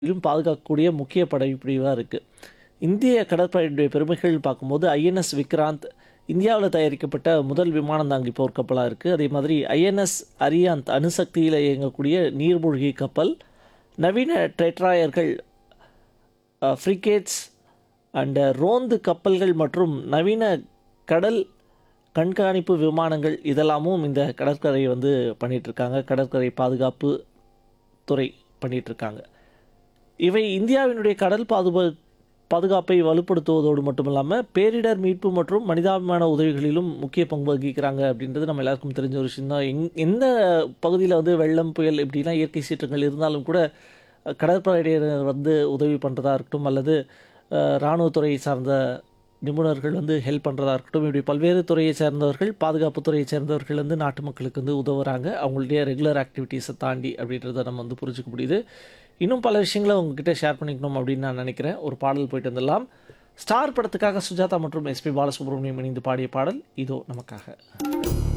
இலும் பாதுகாக்கக்கூடிய முக்கிய படைப்பிரிவாக இருக்குது இந்திய கடற்படையுடைய பெருமைகள் பார்க்கும்போது ஐஎன்எஸ் விக்ராந்த் இந்தியாவில் தயாரிக்கப்பட்ட முதல் விமானம் தாங்கி போர்க்கப்பலாக இருக்குது அதே மாதிரி ஐஎன்எஸ் அரியாந்த் அணுசக்தியில் இயங்கக்கூடிய நீர்மூழ்கி கப்பல் நவீன டெட்ராயர்கள் ஃப்ரிகேட்ஸ் அண்ட் ரோந்து கப்பல்கள் மற்றும் நவீன கடல் கண்காணிப்பு விமானங்கள் இதெல்லாமும் இந்த கடற்கரை வந்து பண்ணிகிட்ருக்காங்க கடற்கரை பாதுகாப்பு துறை பண்ணிகிட்ருக்காங்க இவை இந்தியாவினுடைய கடல் பாதுகா பாதுகாப்பை வலுப்படுத்துவதோடு மட்டும் இல்லாமல் பேரிடர் மீட்பு மற்றும் மனிதாபிமான உதவிகளிலும் முக்கிய பங்கு வகிக்கிறாங்க அப்படின்றது நம்ம எல்லாருக்கும் தெரிஞ்ச ஒரு விஷயம் தான் எங் எந்த பகுதியில் வந்து வெள்ளம் புயல் இப்படிலாம் இயற்கை சீற்றங்கள் இருந்தாலும் கூட கடற்படையினர் வந்து உதவி பண்ணுறதா இருக்கட்டும் அல்லது இராணுவத்துறை சார்ந்த நிபுணர்கள் வந்து ஹெல்ப் பண்ணுறதா இருக்கட்டும் இப்படி பல்வேறு துறையை சேர்ந்தவர்கள் பாதுகாப்பு துறையை சேர்ந்தவர்கள் வந்து நாட்டு மக்களுக்கு வந்து உதவுறாங்க அவங்களுடைய ரெகுலர் ஆக்டிவிட்டீஸை தாண்டி அப்படின்றத நம்ம வந்து புரிஞ்சுக்க முடியுது இன்னும் பல விஷயங்களை உங்ககிட்ட ஷேர் பண்ணிக்கணும் அப்படின்னு நான் நினைக்கிறேன் ஒரு பாடல் போயிட்டு வந்துடலாம் ஸ்டார் படத்துக்காக சுஜாதா மற்றும் எஸ்பி பாலசுப்ரமணியம் இணைந்து பாடிய பாடல் இதோ நமக்காக